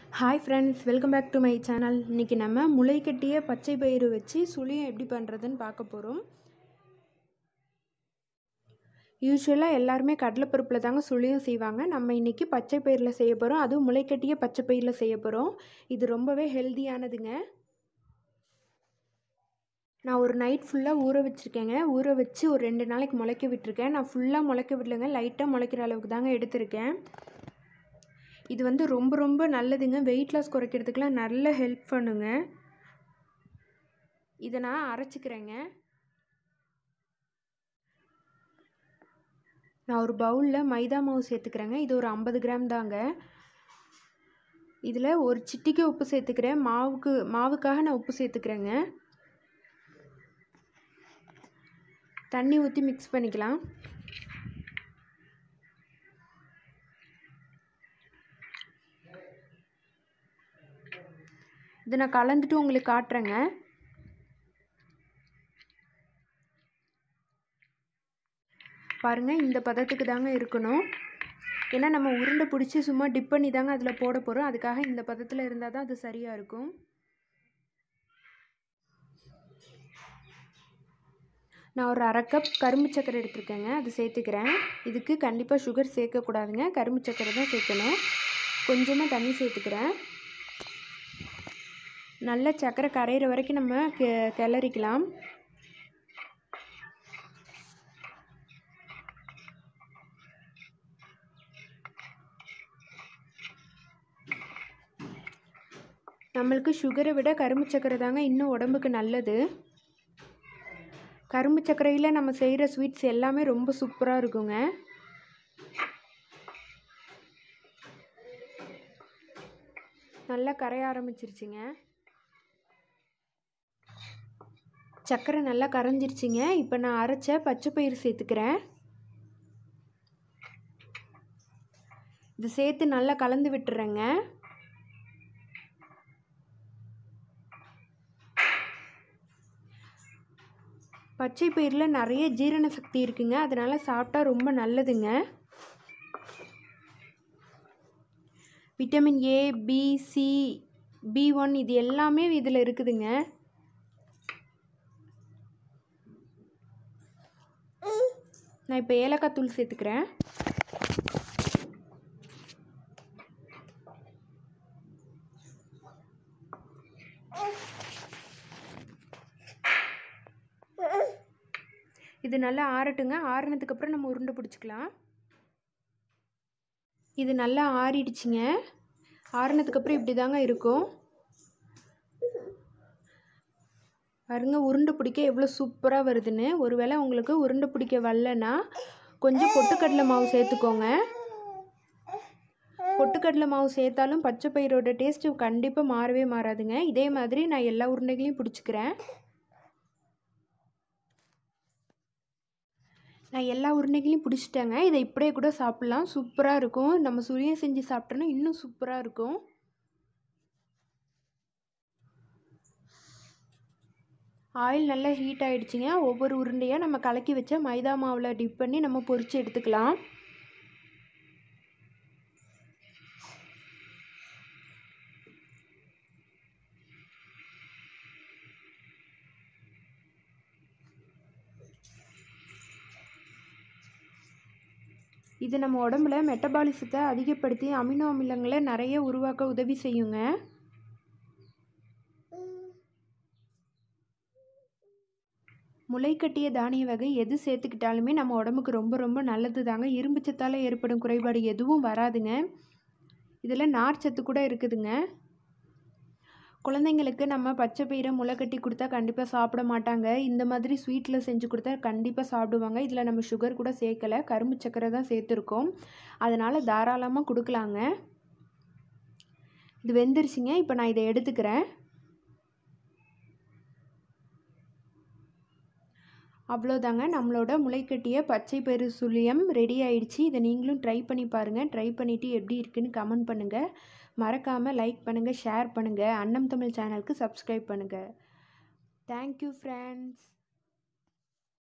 hi friends welcome back to my channel இன்றைக்கி நம்ம முளைக்கட்டிய பச்சை பயிறு வச்சு சுழியம் எப்படி பண்ணுறதுன்னு பார்க்க போகிறோம் யூஸ்வலாக எல்லாருமே கடலைப்பருப்பில் தாங்க சுழியம் செய்வாங்க நம்ம இன்றைக்கி பச்சை பயிரில் செய்ய போகிறோம் அதுவும் முளைக்கட்டிய பச்சை பயிரில் செய்ய போகிறோம் இது ரொம்பவே ஹெல்தியானதுங்க நான் ஒரு நைட் ஃபுல்லாக ஊற வச்சுருக்கேங்க ஊற வச்சு ஒரு ரெண்டு நாளைக்கு முளைக்க விட்டுருக்கேன் நான் ஃபுல்லாக முளைக்க விடலைங்க லைட்டாக முளைக்கிற அளவுக்கு தாங்க எடுத்திருக்கேன் இது வந்து ரொம்ப ரொம்ப நல்லதுங்க வெயிட் லாஸ் குறைக்கிறதுக்கெலாம் நல்ல ஹெல்ப் பண்ணுங்க இதை நான் அரைச்சிக்கிறேங்க நான் ஒரு பவுலில் மைதா மாவு சேர்த்துக்கிறேங்க இது ஒரு ஐம்பது கிராம் தாங்க இதில் ஒரு சிட்டிக்கு உப்பு சேர்த்துக்கிறேன் மாவுக்கு மாவுக்காக நான் உப்பு சேர்த்துக்கிறேங்க தண்ணி ஊற்றி மிக்ஸ் பண்ணிக்கலாம் இதை நான் கலந்துட்டு உங்களுக்கு காட்டுறேங்க பாருங்கள் இந்த பதத்துக்கு தாங்க இருக்கணும் ஏன்னா நம்ம உருண்டை பிடிச்சி சும்மா டிப் பண்ணி தாங்க அதில் போட போகிறோம் அதுக்காக இந்த பதத்தில் இருந்தால் தான் அது சரியாக இருக்கும் நான் ஒரு அரை கப் கரும்பு சக்கரை எடுத்திருக்கேங்க அது சேர்த்துக்கிறேன் இதுக்கு கண்டிப்பாக சுகர் சேர்க்கக்கூடாதுங்க கரும்பு சக்கரை தான் சேர்க்கணும் கொஞ்சமாக தண்ணி சேர்த்துக்கிறேன் நல்ல சக்கரை கரையிற வரைக்கும் நம்ம கெ கிளறிக்கலாம் நம்மளுக்கு சுகரை விட கரும்பு சக்கரை தாங்க இன்னும் உடம்புக்கு நல்லது கரும்பு சர்க்கரையில் நம்ம செய்கிற ஸ்வீட்ஸ் எல்லாமே ரொம்ப சூப்பராக இருக்குங்க நல்லா கரைய ஆரம்பிச்சிருச்சுங்க சர்க்கரை நல்லா கரைஞ்சிருச்சுங்க இப்போ நான் அரைச்ச பச்சை பயிறு சேர்த்துக்கிறேன் இது சேர்த்து நல்லா கலந்து விட்டுறேங்க பச்சை பயிரில் நிறைய ஜீரண சக்தி இருக்குங்க அதனால் சாப்பிட்டா ரொம்ப நல்லதுங்க vitamin A B C B one இது எல்லாமே இதில் இருக்குதுங்க நான் இப்போ ஏலக்காய் தூள் சேர்த்துக்கிறேன் இது நல்லா ஆறட்டுங்க ஆறினதுக்கப்புறம் நம்ம உருண்டை பிடிச்சிக்கலாம் இது நல்லா ஆறிடுச்சுங்க ஆறினதுக்கப்புறம் இப்படி தாங்க இருக்கும் பாருங்க உருண்டை பிடிக்க எவ்வளோ சூப்பராக வருதுன்னு ஒருவேளை உங்களுக்கு உருண்டை பிடிக்க வரலன்னா கொஞ்சம் பொட்டுக்கடலை மாவு சேர்த்துக்கோங்க பொட்டுக்கடலை மாவு சேர்த்தாலும் பச்சை பயிரோட டேஸ்ட்டு கண்டிப்பாக மாறவே மாறாதுங்க இதே மாதிரி நான் எல்லா உருண்டைகளையும் பிடிச்சிக்கிறேன் நான் எல்லா உருண்டைகளையும் பிடிச்சிட்டேங்க இதை இப்படியே கூட சாப்பிட்லாம் சூப்பராக இருக்கும் நம்ம சுழியம் செஞ்சு சாப்பிட்டோன்னா இன்னும் சூப்பராக இருக்கும் ஆயில் நல்லா ஹீட் ஆகிடுச்சிங்க ஒவ்வொரு உருண்டையாக நம்ம கலக்கி வச்ச மைதா மாவில் டிப் பண்ணி நம்ம பொரித்து எடுத்துக்கலாம் இது நம்ம உடம்புல மெட்டபாலிசத்தை அதிகப்படுத்தி அமினோ அமிலங்களை நிறைய உருவாக்க உதவி செய்யுங்க முளைக்கட்டிய தானிய வகை எது சேர்த்துக்கிட்டாலுமே நம்ம உடம்புக்கு ரொம்ப ரொம்ப நல்லது தாங்க இரும்பு சத்தால் ஏற்படும் குறைபாடு எதுவும் வராதுங்க இதில் நார் சத்து கூட இருக்குதுங்க குழந்தைங்களுக்கு நம்ம பச்சை பயிரை முளைக்கட்டி கொடுத்தா கண்டிப்பாக சாப்பிட மாட்டாங்க இந்த மாதிரி ஸ்வீட்டில் செஞ்சு கொடுத்தா கண்டிப்பாக சாப்பிடுவாங்க இதில் நம்ம சுகர் கூட சேர்க்கலை கரும்பு சக்கரை தான் சேர்த்துருக்கோம் அதனால் தாராளமாக கொடுக்கலாங்க இது வெந்துருச்சுங்க இப்போ நான் இதை எடுத்துக்கிறேன் அவ்வளோதாங்க நம்மளோட முளைக்கட்டிய பச்சை பயிறு சுழியம் ரெடி ஆயிடுச்சு இதை நீங்களும் ட்ரை பண்ணி பாருங்கள் ட்ரை பண்ணிவிட்டு எப்படி இருக்குன்னு கமெண்ட் பண்ணுங்கள் மறக்காமல் லைக் பண்ணுங்கள் ஷேர் பண்ணுங்கள் அன்னம் தமிழ் சேனலுக்கு சப்ஸ்கிரைப் பண்ணுங்கள் தேங்க்யூ ஃப்ரெண்ட்ஸ்